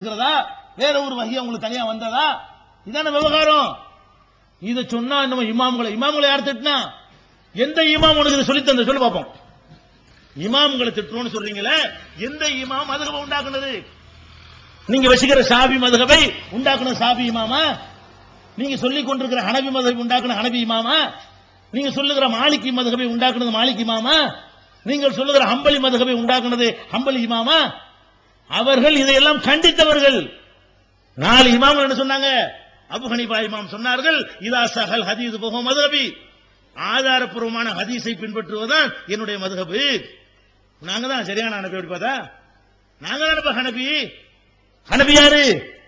இருக்கிறதா வேற ஒரு வகை உங்களுக்கு தனியா வந்ததா இதான விவகாரம் இத சொன்னா நம்ம இமாம்களை இமாம்களை யார் திட்டினா எந்த இமாம் உனக்கு இதை சொல்லி தந்த சொல்லி பார்ப்போம் இமாம்களை திட்டுறோம்னு சொல்றீங்களே எந்த இமாம் மதுகபை உண்டாக்குனது நீங்க வச்சுக்கிற சாபி மதுகபை உண்டாக்குன சாபி இமாமா நீங்க சொல்லிக் கொண்டிருக்கிற ஹனபி மதுகபை உண்டாக்குன ஹனபி இமாமா நீங்க சொல்லுகிற மாலிகி மதுகபை உண்டாக்குனது மாலிக் இமாமா நீங்கள் சொல்லுகிற ஹம்பலி மதுகபை உண்டாக்குனது ஹம்பலி இமாமா அவர்கள் இதையெல்லாம் கண்டித்தவர்கள் நாலு இமாம் என்ன சொன்னாங்க அபு ஹனிபா இமாம் சொன்னார்கள் இதா சஹல் ஹதீஸ் போகும் மதுகபி ஆதாரப்பூர்வமான ஹதீஸை பின்பற்றுவதுதான் என்னுடைய மதுகபு நாங்க தான் சரியான அனுப்பி எப்படி பார்த்தா நாங்க தான் ஹனபி ஹனபி யாரு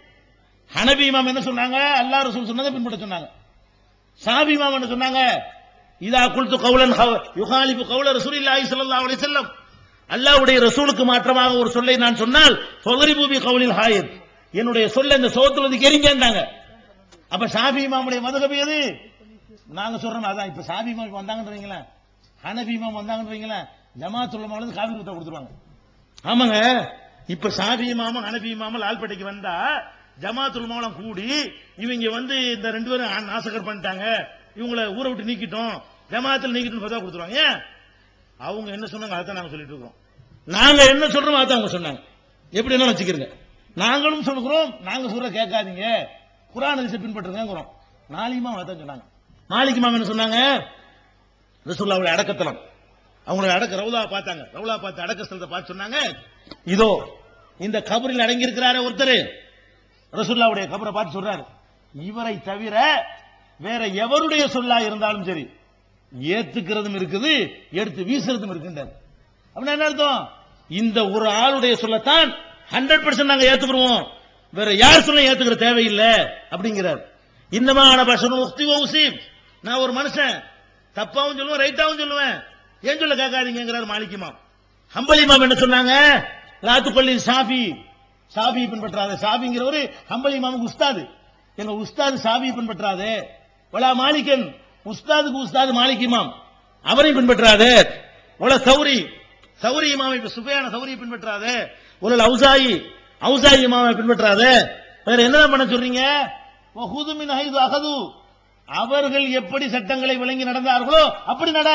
ஹனபி இமாம் என்ன சொன்னாங்க அல்லாஹ் ரசூல் சொன்னதை பின்பற்ற சொன்னாங்க சாபி இமாம் என்ன சொன்னாங்க இதா குல்து கவுலன் யுகாலிபு கவுல ரசூலில்லாஹி ஸல்லல்லாஹு அலைஹி வஸல்லம் அல்லாஹ்வுடைய ரசூலுக்கு மாற்றமாக ஒரு சொல்லை நான் சொன்னால் ஃபதரிபு பி கவுலில் ஹாயித் என்னுடைய சொல்ல இந்த சோத்துல வந்து கெரிங்கன்றாங்க அப்ப ஷாபி இமாமுடைய மதுகபி எது நாங்க சொல்றோம் அதான் இப்ப ஷாபி இமாம் வந்தாங்கன்னு வைங்களேன் ஹனபி இமாம் வந்தாங்கன்னு வைங்களேன் ஜமாத்துல் உலமால இருந்து காபி குத்தா கொடுத்துருவாங்க ஆமாங்க இப்ப ஷாபி இமாமும் ஹனபி இமாமும் லால்பேட்டைக்கு வந்தா ஜமாத்துல் மௌலம் கூடி இவங்க வந்து இந்த ரெண்டு பேரும் ஆ- நாசகர் பண்ணிட்டாங்க இவங்கள ஊரை விட்டு நீக்கிட்டோம் ஜமாத்தில் நீக்கிட்டு பதா கொடுத்துருவாங்க ஏன் அவங்க என்ன சொன்னாங்க அதான் நாங்க சொல்லிட்டு இருக்கோம் நாங்க என்ன சொல்றோம் அதான் அவங்க சொன்னாங்க எப்படி என்ன வச்சுக்கிறங்க நாங்களும் சொல்லுகிறோம் நாங்க சொல்ற கேட்காதீங்க குரான் ஹதீஸை பின்பற்றுங்கிறோம் நாலிமா அதான் சொன்னாங்க நாளைக்கு மாம என்ன சொன்னாங்க ரசூல்லாவுடைய அடக்கத்தலம் அவங்களுடைய அடக்க ரவுலா பார்த்தாங்க ரவுலா பார்த்து அடக்க ஸ்தலத்தை பார்த்து சொன்னாங்க இதோ இந்த கபரில் அடங்கி இருக்கிறாரே ஒருத்தர் ரசூல்லாவுடைய கபரை பார்த்து சொல்றாரு இவரை தவிர வேற எவருடைய சொல்லா இருந்தாலும் சரி ஏத்துக்கிறதும் இருக்குது எடுத்து வீசுறதும் இருக்குன்றார் அப்படின்னா என்ன அர்த்தம் இந்த ஒரு ஆளுடைய சொல்லத்தான் ஹண்ட்ரட் பர்சன்ட் நாங்க ஏத்துக்கிறோம் வேற யார் சொல்ல ஏத்துக்கிற தேவையில்லை அப்படிங்கிறார் இன்னமான பசனும் உக்தி உசீப் நான் ஒரு மனுஷன் தப்பாவும் சொல்லுவேன் ரைட்டாவும் சொல்லுவேன் ஏன் சொல்ல கேட்காதீங்கிறார் மாலிக்கிமாம் ஹம்பலிமாம் என்ன சொன்னாங்க லாத்து பள்ளி சாபி சாபி பின்பற்றாத சாபிங்கிறவரு ஹம்பலி இமாமுக்கு உஸ்தாது எங்க உஸ்தாது சாபி பின்பற்றாதே வலா மாலிகன் உஸ்தாதுக்கு உஸ்தாது மாலிக் இமாம் அவரையும் பின்பற்றாதே உல சௌரி சௌரி இமாமை இப்ப சுபையான சௌரியை பின்பற்றாதே உலல் அவுசாயி அவுசாயி இமாமை பின்பற்றாதே வேற என்னதான் பண்ண சொல்றீங்க வஹுது மின் ஹைது அகது அவர்கள் எப்படி சட்டங்களை விளங்கி நடந்தார்களோ அப்படி நட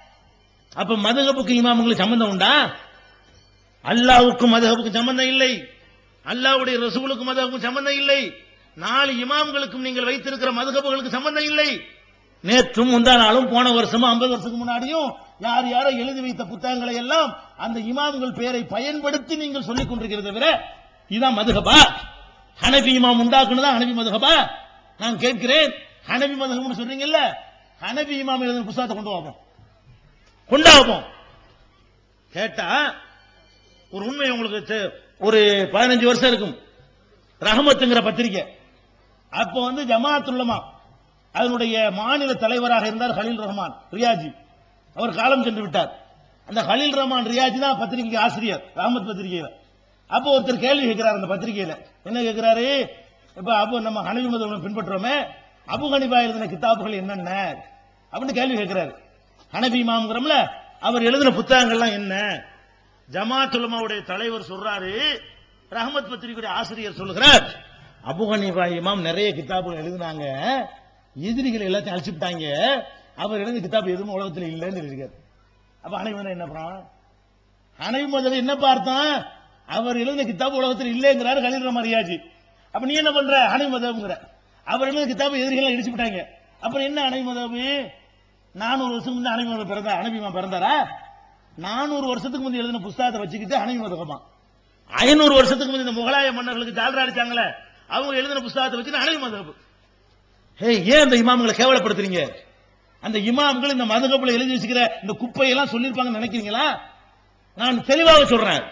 அப்ப மதுகப்புக்கு இமாமுங்களுக்கு சம்பந்தம் உண்டா அல்லாவுக்கும் மதுகப்புக்கும் சம்பந்தம் இல்லை அல்லாவுடைய ரசூலுக்கும் மதுகப்புக்கும் சம்பந்தம் இல்லை நாலு இமாம்களுக்கும் நீங்கள் வைத்திருக்கிற மதுகப்புகளுக்கு சம்பந்தம் இல்லை நேற்றும் முந்தா நாளும் போன வருஷமும் ஐம்பது வருஷத்துக்கு முன்னாடியும் யார் யாரோ எழுதி வைத்த புத்தகங்களை எல்லாம் அந்த இமாம்கள் பெயரை பயன்படுத்தி நீங்கள் சொல்லிக் கொண்டிருக்கிறது தவிர இதான் மதுகபா ஹனபி இமாம் உண்டாக்குனதா ஹனபி மதுகபா நான் கேட்கிறேன் ஹனபி மதுகப்னு சொல்றீங்கல்ல ஹனபி இமாம் எழுதின புத்தகத்தை கொண்டு வாப்போம் கொண்டாப்போம் கேட்டா ஒரு உண்மை உங்களுக்கு தெ- ஒரு பதினஞ்சு வருஷம் இருக்கும் ரஹமத்துங்கிற பத்திரிக்கை அப்போ வந்து ஜமாத்துல்லமா அதனுடைய மாநில தலைவராக இருந்தார் ஹலீல் ரஹ்மான் ரியாஜி அவர் காலம் சென்று விட்டார் அந்த ஹலீல் ரஹ்மான் ரியாஜி தான் பத்திரிகை ஆசிரியர் ரஹமத் பத்திரிகையில அப்போ ஒருத்தர் கேள்வி கேட்கிறார் அந்த பத்திரிகையில என்ன கேட்கிறாரு இப்ப அபு நம்ம ஹனவி மதம் பின்பற்றுறோமே அபு ஹனிபா எழுதின கிதாபுகள் என்னென்ன அப்படின்னு கேள்வி கேட்கிறாரு ஹனபி இமாம்ங்கிறோம்ல அவர் எழுதின புத்தகங்கள்லாம் என்ன ஜமாத் உலமாவுடைய தலைவர் சொல்றாரு ரஹமத் பத்திரிகையுடைய ஆசிரியர் சொல்லுகிறார் அபு ஹனீஃபா இமாம் நிறைய கிதாபுகள் எழுதினாங்க எதிரிகள் எல்லாத்தையும் அழிச்சுட்டாங்க அவர் எழுதின கிதாப் எதுவும் உலகத்தில் இல்லைன்னு எழுதியிருக்காரு அப்ப அனைவரும் மதம் என்ன பண்ணான் அனைவு மதம் என்ன பார்த்தான் அவர் எழுதின கிதாப் உலகத்தில் இல்லைங்கிறாரு கலீல் ரஹ்மான் ரியாஜி அப்ப நீ என்ன பண்ற அனைவு மதம்ங்கிற அவர் எழுதின கிதாப் எதிரிகள் அடிச்சு விட்டாங்க அப்புறம் என்ன அனைவு மதம் நானூறு வருஷம் முந்தைய அனைவி மதம் பிறந்தா அனபிமா பிறந்தாரா நானூறு வருஷத்துக்கு முந்தைய எழுதின புஸ்தகத்தை வச்சுக்கிட்டு அனவி மதகமா ஐநூறு வருஷத்துக்கு முந்தைய இந்த முகலாய மன்னர்களுக்கு ஜால்ரா அடிச்சாங்களே அவங்க எழுதின புஸ்தகத்தை வச்சு அனவி மதகப்பு ஹே ஏன் அந்த இமாம்களை கேவலப்படுத்துறீங்க அந்த இமாம்கள் இந்த மதகப்புல எழுதி வச்சுக்கிற இந்த குப்பையெல்லாம் சொல்லியிருப்பாங்கன்னு நினைக்கிறீங்களா நான் தெளிவாக சொல்றேன்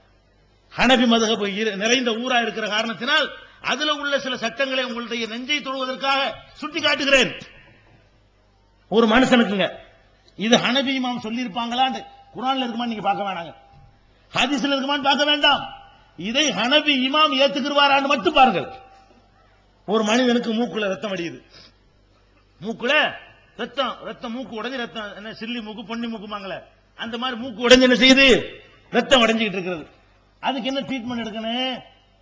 ஹனபி மதகபு இரு- நிறைந்த ஊரா இருக்கிற காரணத்தினால் அதுல உள்ள சில சட்டங்களை உங்களுடைய நெஞ்சை தொடுவதற்காக சுட்டி காட்டுகிறேன் ஒரு மனுஷனுக்குங்க இது ஹனபி இமாம் சொல்லியிருப்பாங்களான்னு குரான்ல இருக்குமா நீங்க பார்க்க வேணாங்க ஹதீஸ்ல இருக்குமான்னு பார்க்க வேண்டாம் இதை ஹனபி இமாம் ஏத்துக்குருவாரான்னு மட்டும் பாருங்கள் ஒரு மனிதனுக்கு மூக்குல ரத்தம் வடியுது மூக்குல ரத்தம் ரத்தம் மூக்கு உடைஞ்சு ரத்தம் என்ன சில்லி மூக்கு பொன்னி மூக்குமாங்களே அந்த மாதிரி மூக்கு உடைஞ்சு என்ன செய்யுது ரத்தம் உடைஞ்சுக்கிட்டு இருக்கிறது அதுக்கு என்ன ட்ரீட்மெண்ட் எடுக்கணும்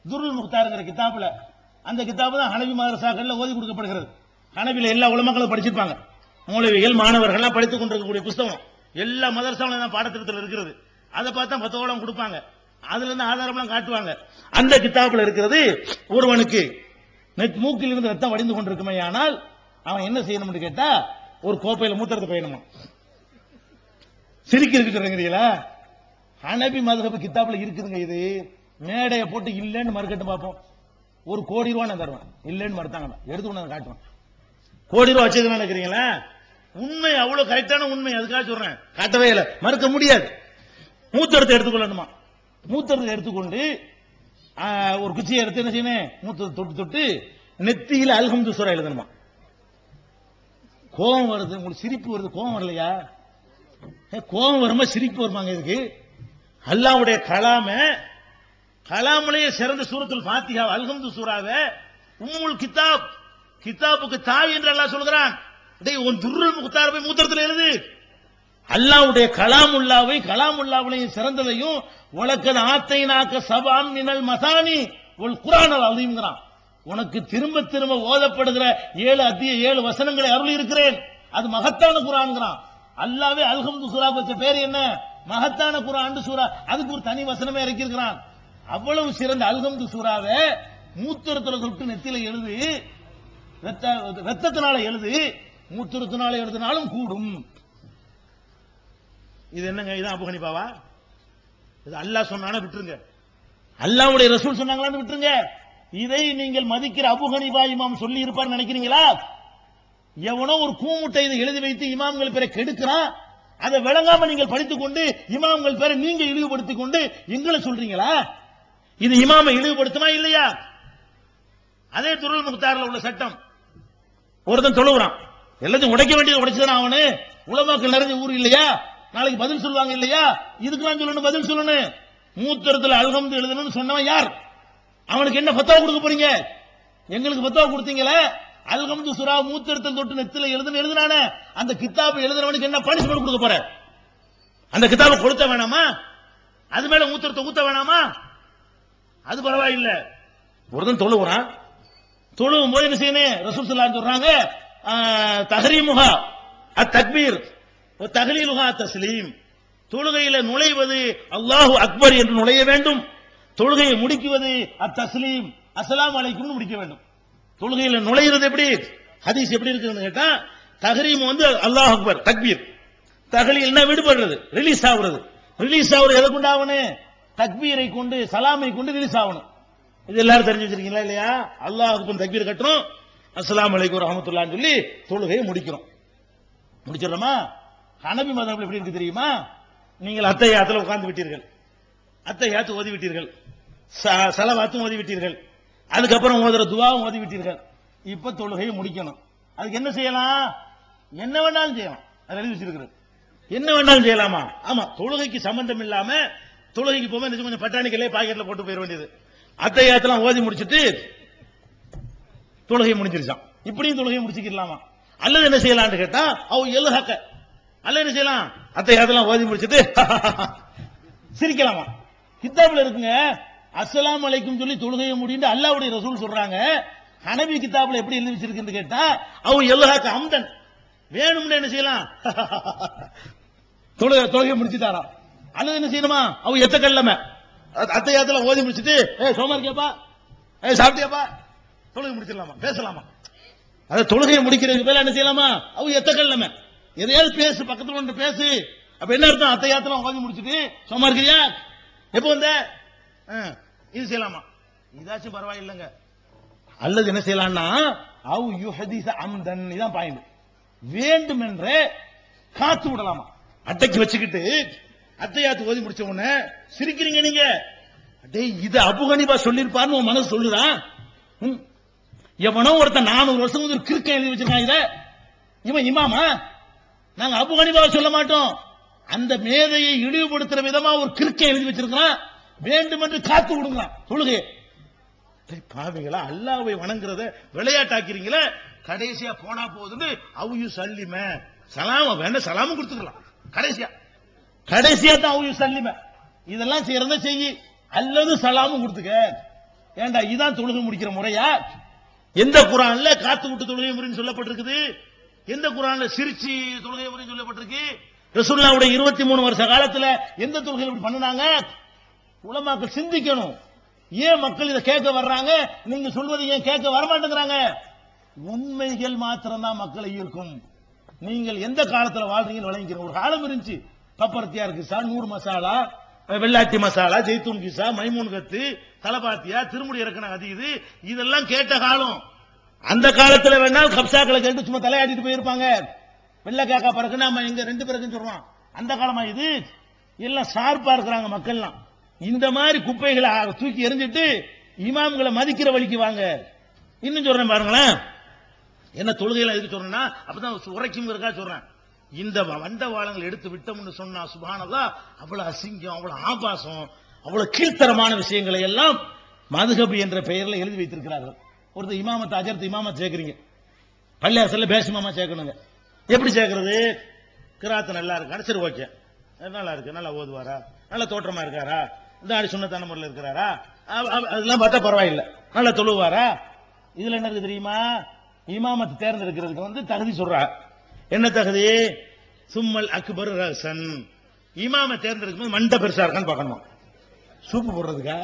துருல் முக்தாருங்கிற கிதாபுல அந்த கிதாபு தான் ஹனவி மதரசாக்கள்ல ஓதி கொடுக்கப்படுகிறது ஹனவில எல்லா உலமக்களும் படிச்சிருப்பாங்க மூலவிகள் மாணவர்கள்லாம் படித்துக் கொண்டிருக்கக்கூடிய புஸ்தகம் எல்லா மதரசாவிலும் தான் பாடத்திட்டத்தில் இருக்கிறது அதை பார்த்தா பத்தோடம் கொடுப்பாங்க அதுல இருந்து ஆதாரம்லாம் காட்டுவாங்க அந்த கிதாபுல இருக்கிறது ஒருவனுக்கு நெத் மூக்கில் இருந்து ரத்தம் வடிந்து கொண்டிருக்குமே ஆனால் அவன் என்ன செய்யணும்னு கேட்டா ஒரு கோப்பையில மூத்திரத்தை பயணமா சிரிக்க இருக்கு சொல்றீங்களா ஹனபி மதுஹப் கிதாப்ல இருக்குதுங்க இது மேடையை போட்டு இல்லைன்னு மறுக்கட்டும் பார்ப்போம் ஒரு கோடி ரூபா நான் தருவேன் இல்லைன்னு மறுத்தாங்க எடுத்து கொண்டு வந்து காட்டுவேன் கோடி ரூபா வச்சதுன்னு நினைக்கிறீங்களா உண்மை அவ்வளவு கரெக்டான உண்மை அதுக்காக சொல்றேன் காட்டவே இல்லை மறுக்க முடியாது மூத்தரத்தை எடுத்துக்கொள்ளணுமா மூத்தரத்தை எடுத்துக்கொண்டு ஆ, ஒரு குச்சியை எடுத்து என்ன செய்யணும் மூத்தத்தை தொட்டு தொட்டு நெத்தியில அல்ஹம்து சூரா எழுதணுமா கோபம் வருது உங்களுக்கு சிரிப்பு வருது கோபம் வரலையா ஏ, கோபம் வருமா சிரிப்பு வருமாங்க இதுக்கு அல்லாவுடைய கலாம கலாமுலேயே சிறந்த சூரத்துல் ஃபாத்திஹா அல்ஹம்து சூராவை உம்முல் கிதாப் கிதாபுக்கு தாவி என்று அல்லாஹ் சொல்கிறான் டேய் உன் துர்ருல் முக்தார் போய் மூத்திரத்தில் எழுது அல்லாவுடைய கலாமுல்லாவை கலாமுல்லாவிலையும் சிறந்ததையும் உனக்கு ஆத்தை நாக்க சபாம் மினல் மசானி உள் குரானல் அதையுங்கிறான் உனக்கு திரும்ப திரும்ப ஓதப்படுகிற ஏழு அத்திய ஏழு வசனங்களை அருள் இருக்கிறேன் அது மகத்தான குரான்ங்கிறான் அல்லாவே அல்ஹம்து சூரா வச்ச பேர் என்ன மகத்தான குரான் சூரா அதுக்கு ஒரு தனி வசனமே இறக்கியிருக்கிறான் அவ்வளவு சிறந்த அல்ஹம்து சூறாவை மூத்திரத்துல தொட்டு நெத்தியில எழுது ரத்த ரத்தத்தினால எழுது மூத்திரத்தினால எழுதினாலும் கூடும் இது என்னங்க இது அபு ஹனிஃபாவா இது அல்லாஹ் சொன்னானே விட்டுருங்க அல்லாஹ்வுடைய ரசூல் சொன்னாங்களான்னு விட்டுருங்க இதை நீங்கள் மதிக்கிற அபு ஹனிஃபா இமாம் சொல்லி இருப்பார்னு நினைக்கிறீங்களா எவனோ ஒரு கூமுட்டை இதை எழுதி வைத்து இமாம்கள் பேரை கெடுக்கிறான் அதை விளங்காம நீங்கள் படித்துக் கொண்டு இமாம்கள் பேரை நீங்க இழிவுபடுத்திக் கொண்டு எங்களை சொல்றீங்களா இது இமாமை இழிவுபடுத்துமா இல்லையா அதே துருள் முக்தாரில் உள்ள சட்டம் ஒருத்தன் தொழுகிறான் எல்லாத்தையும் உடைக்க வேண்டியது உடைச்சுதான் அவனு உலமாக்கள் நிறைஞ்ச ஊர் இல்லையா நாளைக்கு பதில் சொல்லுவாங்க இல்லையா இதுக்கு நான் சொல்லணும் பதில் சொல்லணும் மூத்தரத்துல அல்ஹம்து எழுதணும்னு சொன்னவன் யார் அவனுக்கு என்ன பத்தாவ கொடுக்க போறீங்க எங்களுக்கு பத்தாவ கொடுத்தீங்களே அல்ஹம்து சுரா மூத்தரத்தில் தொட்டு நெத்தில எழுதுன்னு எழுதுனானே அந்த கித்தாபை எழுதுறவனுக்கு என்ன பனிஷ்மெண்ட் கொடுக்க போற அந்த கித்தாபை கொளுத்த வேணாமா அது மேல மூத்திரத்தை ஊத்த வேணாமா அது பரவாயில்ல ஒருத்தன் தொழுகிறான் தொழுவும் போது என்ன செய்யணும் ரசூல் ஸல்லல்லாஹு சொல்றாங்க தஹரீமுஹா அத்தக்பீர் தஹலீலுஹா தஸ்லீம் தொழுகையில நுழைவது அல்லாஹு அக்பர் என்று நுழைய வேண்டும் தொழுகையை முடிக்குவது அத்தஸ்லீம் அஸ்ஸலாமு அலைக்கும்னு முடிக்க வேண்டும் தொழுகையில நுழையிறது எப்படி ஹதீஸ் எப்படி இருக்குன்னு கேட்டா தஹரீம் வந்து அல்லாஹ் அக்பர் தக்பீர் தகலீல்னா விடுபடுறது ரிலீஸ் ஆகுறது ரிலீஸ் ஆகுறது எதை கொண்டு ஆகணும் தக்பீரை கொண்டு சலாமை கொண்டு ரிலீஸ் ஆகணும் இது எல்லாரும் தெரிஞ்சு வச்சிருக்கீங்களா இல்லையா அல்லாஹுக்கு தக்பீர் கட்டுறோம் அஸ்ஸலாமு அலைக்கும் ரஹமத்துல்லான்னு சொல்லி தொழுகையை முடிக்கிறோம் முடிச்சிடறோமா ஹனபி மதம் எப்படி இருக்கு தெரியுமா நீங்கள் அத்தையாத்துல உட்கார்ந்து விட்டீர்கள் அத்தையாத்து ஓதி விட்டீர்கள் ச- சலவாத்தும் ஓதி விட்டீர்கள் அதுக்கப்புறம் ஓதுற துவாவும் ஓதி விட்டீர்கள் இப்ப தொழுகையை முடிக்கணும் அதுக்கு என்ன செய்யலாம் என்ன வேணாலும் செய்யலாம் அது எழுதி வச்சிருக்கிறது என்ன வேணாலும் செய்யலாமா ஆமா தொழுகைக்கு சம்பந்தம் இல்லாம தொழுகைக்கு போக கொஞ்சம் பட்டாணிக்கலே பாக்கெட்ல போட்டு போயிட வேண்டியது அத்தையாத்தெல்லாம் ஓதி முடிச்சிட்டு தொழுகை முடிஞ்சிருச்சான் இப்படியும் தொழுகை முடிச்சுக்கலாமா அல்லது என்ன செய்யலாம்னு கேட்டா அவ எழுஹக்க அல்ல என்ன செய்யலாம் அத்தையாத்தெல்லாம் ஓதி முடிச்சிட்டு சிரிக்கலாமா கித்தாப்ல இருக்குங்க அஸ்ஸலாமு அலைக்கும் சொல்லி தொழுகையை முடிந்து அல்லாஹ்வுடைய ரசூல் சொல்றாங்க ஹனபி கிதாப்ல எப்படி எழுதி வச்சிருக்குன்னு கேட்டா அவ எழுஹக்க அம்தன் வேணும்னு என்ன செய்யலாம் தொழுகை தொழுகை முடிச்சுட்டாராம் அல்லது என்ன செய்யணுமா அவ எத்த கல்லம அத்தையாத்துல ஓதி முடிச்சிட்டு ஏ சோமாரிக்கியாப்பா ஏ சாப்பிட்டியாப்பா தொழுகை முடிச்சிடலாமா பேசலாமா அத தொழுகையை முடிக்கிறதுக்கு மேல என்ன செய்யலாமா அவ எத்த கல்லம எதையாவது பேசு பக்கத்துல ஒன்று பேசு அப்ப என்ன அர்த்தம் அத்தையாத்துல ஓதி முடிச்சிட்டு சோமா இருக்கிறியா எப்போ வந்த ஆ, இது செய்யலாமா இதாச்சும் பரவாயில்லைங்க அல்லது என்ன செய்யலாம்னா அவ் யுஹதீச அம்தன் இதான் பாயிண்ட் வேண்டுமென்றே காத்து விடலாமா அட்டைக்கு வச்சுக்கிட்டு அத்தையாத்து ஓதி முடிச்ச உடனே சிரிக்கிறீங்க நீங்க டேய் இது அபுகனிபா சொல்லிருப்பாருன்னு உன் மனசு சொல்லுதா ம். எவனோ ஒருத்தன் நானூறு வருஷம் ஒரு கிறுக்க எழுதி வச்சிருக்கான் இத இவன் இமாமா நாங்க அபுகனிபாவை சொல்ல மாட்டோம் அந்த மேதையை இழிவுபடுத்துற விதமா ஒரு கிறுக்க எழுதி வச்சிருக்கான் வேண்டுமென்று காத்து விடுங்களாம் தொழுகையை டேய் பாவிங்களா அல்லாவை வணங்குறத விளையாட்டாக்கிறீங்களே கடைசியா போனா போகுதுன்னு அவுயு சல்லிம சலாம வேண்டாம் சலாமும் கொடுத்துக்கலாம் கடைசியா கடைசியா தான் அவுயு சல்லிம இதெல்லாம் செய்யறத செய்யி அல்லது சலாமும் கொடுத்துக்க ஏண்டா இதான் தொழுகை முடிக்கிற முறையா எந்த குரான்ல காத்து விட்டு தொழுகை முறைன்னு சொல்லப்பட்டிருக்குது எந்த குரான்ல சிரிச்சு தொழுகை முறைன்னு சொல்லப்பட்டிருக்கு ரசூலுல்லாவுடைய இருபத்தி மூணு வருஷ காலத்துல எந்த தொழுகை இப்படி பண்ணுனாங்க உலமாக்கள் சிந்திக்கணும் ஏன் மக்கள் இதை கேட்க வர்றாங்க நீங்க சொல்வதை ஏன் கேட்க வரமாட்டேங்கிறாங்க உண்மைகள் மாத்திரம்தான் மக்களை ஈர்க்கும் நீங்கள் எந்த காலத்துல வாழ்றீங்கன்னு விளங்கிக்கிறோம் ஒரு காலம் இருந்துச்சு பப்பரத்தியா இருக்கு சார் நூறு மசாலா வெள்ளாட்டி மசாலா ஜெய்தூன் கிசா மைமூன் கத்து தலபாத்தியா திருமுடி இறக்கணும் அது இது இதெல்லாம் கேட்ட காலம் அந்த காலத்துல வேணால் கப்சாக்களை கேட்டு சும்மா தலையாட்டிட்டு போயிருப்பாங்க வெள்ளை கேக்கா பிறகு நாம இங்க ரெண்டு பிறகுன்னு சொல்றோம் அந்த காலமா இது எல்லாம் ஷார்ப்பா இருக்கிறாங்க மக்கள்லாம் இந்த மாதிரி குப்பைகளை தூக்கி எறிஞ்சிட்டு இமாம்களை மதிக்கிற வழிக்கு வாங்க இன்னும் சொல்றேன் பாருங்களேன் என்ன தொழுகையில எதுக்கு சொல்றேன்னா அப்பதான் உரைக்கும் இருக்கா சொல்றேன் இந்த வண்டவாளங்கள் எடுத்து விட்டோம்னு சொன்னா சுபானதா அவ்வளவு அசிங்கம் அவ்வளவு ஆபாசம் அவ்வளவு கீழ்த்தரமான விஷயங்களை எல்லாம் மதுகபி என்ற பெயர்ல எழுதி வைத்திருக்கிறார்கள் ஒருத்தர் இமாமத்தை அஜர்த்து இமாமத் சேர்க்கிறீங்க பள்ளியாசல்ல பேசி இமாமா சேர்க்கணுங்க எப்படி சேர்க்கறது கிராத்து நல்லா இருக்காரு சரி ஓகே நல்லா இருக்கு நல்லா ஓதுவாரா நல்ல தோற்றமா இருக்காரா இந்த ஆடி சுண்ணத்தான முறையில் இருக்கிறாரா அ- அ- அதெல்லாம் பார்த்தா பரவாயில்லை நல்லா தொழுவாரா இதுல என்ன இருக்கு தெரியுமா இமாமத்தை தேர்ந்தெடுக்கிறதுக்கு வந்து தகுதி சொல்றா என்ன தகுதி சும்மல் அக்பர் ரசன் இமாம தேர்ந்தெடுக்கும் போது மண்டை பெருசா இருக்கான்னு பார்க்கணுமா சூப்பு போடுறதுக்கா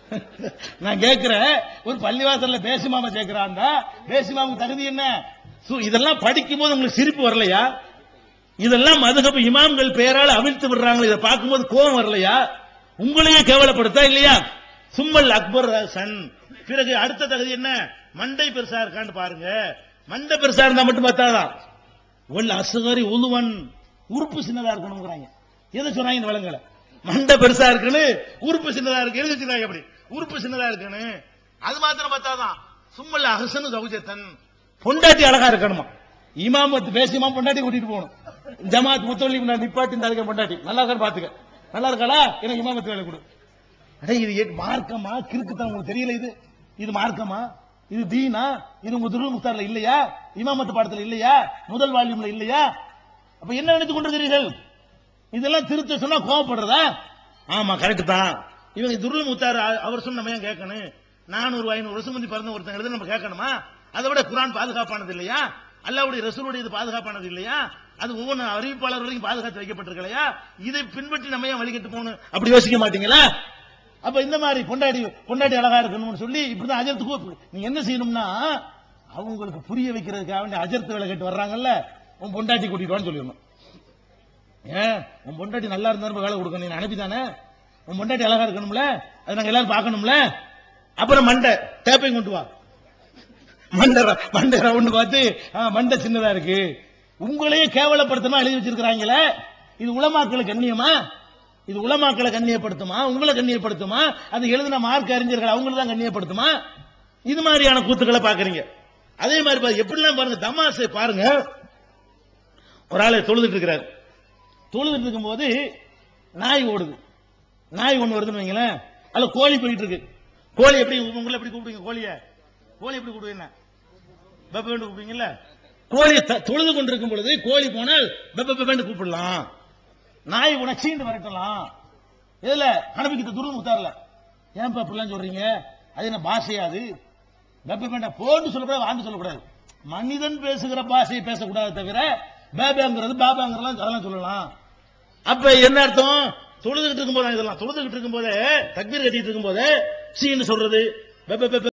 நான் கேட்கிறேன் ஒரு பள்ளிவாசல்ல பேசி மாமா சேர்க்கிறான்டா பேசி மாமுக்கு தகுதி என்ன சு- இதெல்லாம் படிக்கும் போது உங்களுக்கு சிரிப்பு வரலையா இதெல்லாம் மதுகப்பு இமாம்கள் பெயரால் அவிழ்த்து விடுறாங்க இதை பார்க்கும்போது கோபம் வரலையா உங்களையே கேவலப்படுத்தா இல்லையா சும்மல் அக்பர் சன் பிறகு அடுத்த தகுதி என்ன மண்டை பெருசா இருக்கான்னு பாருங்க மண்டை பெருசா இருந்தா மட்டும் பார்த்தாதான் ஒல் அசுகரி உழுவன் உறுப்பு சின்னதா இருக்கணுங்கிறாங்க எதை சொன்னாங்க இந்த வளங்களை மண்டை பெருசா இருக்குன்னு உறுப்பு சின்னதா இருக்கு எழுதி வச்சிருக்காங்க அப்படி உறுப்பு சின்னதா இருக்குன்னு அது மாத்திரம் பார்த்தாதான் சும்மல் அகசனு சௌஜத்தன் பொண்டாட்டி அழகா இருக்கணுமா இமாமத்து பேசி இமாம் பொண்டாட்டி கூட்டிட்டு போகணும் ஜமாத் முத்தொல்லி நான் நிப்பாட்டி இந்த அதுக்கு பொண்டாட்டி நல்லா இருக்கான்னு பாத்துக்க நல்லா இருக்காளா எனக்கு இமாமத்து வேலை கொடு அடே இது ஏ- மார்க்கமா கிறுக்குத்தான் உங்களுக்கு தெரியல இது இது மார்க்கமா இது தீனா இது உங்க துருவ முக்தார்ல இல்லையா இமாமத்து பாடத்துல இல்லையா முதல் வால்யூம்ல இல்லையா அப்ப என்ன நினைத்துக் கொண்டிருக்கிறீர்கள் இதெல்லாம் திருத்த சொன்னா கோவப்படுறதா ஆமா கரெக்ட் தான் இவங்க துருள் முத்தார் அ- அவர் சொன்ன நம்ம ஏன் கேட்கணும் நானூறு ஐநூறு வருஷம் முந்தி பிறந்த ஒருத்தங்க எழுத நம்ம கேட்கணுமா அதை விட குரான் பாதுகாப்பானது இல்லையா அல்லாவுடைய ரசூலுடைய இது பாதுகாப்பானது இல்லையா அது ஒவ்வொரு அறிவிப்பாளர் வரைக்கும் பாதுகாத்து வைக்கப்பட்டிருக்கலையா இதை பின்பற்றி நம்ம ஏன் வழிகட்டு போகணும் அப்படி யோசிக்க மாட்டீங்களா அப்ப இந்த மாதிரி பொண்டாட்டி பொண்டாட்டி அழகா இருக்கணும்னு சொல்லி இப்படிதான் அஜர்த்துக்கு நீங்க என்ன செய்யணும்னா அவங்களுக்கு புரிய வைக்கிறதுக்காக வேண்டிய அஜர்த்து வேலை கேட்டு வர்றாங்கல்ல உன் பொண்டாட்டி கூட்டிட்டு வான்னு சொல்லிடணும் ஏன் உன் பொண்டாட்டி நல்லா இருந்தா நம்ம வேலை கொடுக்கணும் நீ அனுப்பிதானே உன் பொண்டாட்டி அழகா இருக்கணும்ல அது நாங்க எல்லாரும் பார்க்கணும்ல அப்புறம் மண்டை டேப்பையும் கொண்டு வா மண்டை ர- மண்டை ரவுண்டு பார்த்து ஆ, மண்டை சின்னதா இருக்கு உங்களையே கேவலப்படுத்தணும் எழுதி வச்சிருக்கிறாங்களே இது உலமாக்களை கண்ணியமா இது உலமாக்களை கண்ணியப்படுத்துமா உங்களை கண்ணியப்படுத்துமா அது எழுதின மார்க் அறிஞர்கள் அவங்கள தான் கண்ணியப்படுத்துமா இது மாதிரியான கூத்துக்களை பாக்குறீங்க அதே மாதிரி பாரு, எப்படிலாம் பாருங்க தமாசை பாருங்க ஒரு ஆளை தொழுதுட்டு இருக்கிறார் தொழுதுட்டு இருக்கும்போது நாய் ஓடுது நாய் ஒண்ணு வருதுன்னு வைங்களேன் அதுல கோழி போயிட்டு இருக்கு கோழி எப்படி உங்களை எப்படி கூப்பிடுவீங்க கோழிய கோழி எப்படி கூப்பிடுவீங்க பெப்ப வேண்டு கூப்பிடுவீங்கல்ல கோழி த- தொழுது கொண்டிருக்கும் பொழுது கோழி போனால் பெப்ப பெப்பேன்னு கூப்பிடலாம் நாய் உன சீண்டு வரட்டலாம் இதுல அனுப்பிக்கிட்ட துருள் முத்தார்ல ஏன்பா அப்படிலாம் சொல்றீங்க அது என்ன பாஷையா அது பெப்ப வேண்டாம் போன்னு சொல்லக்கூடாது வாங்க சொல்லக்கூடாது மனிதன் பேசுகிற பாஷையை பேசக்கூடாது தவிர பேபாங்கிறது பாபாங்கிறலாம் அதெல்லாம் சொல்லலாம் அப்ப என்ன அர்த்தம் தொழுதுகிட்டு இருக்கும்போது இதெல்லாம் தொழுதுகிட்டு இருக்கும்போதே தக்பீர் கட்டிட்டு இருக்கும்போதே சீன்னு சொல்றது பெப்ப பெப்ப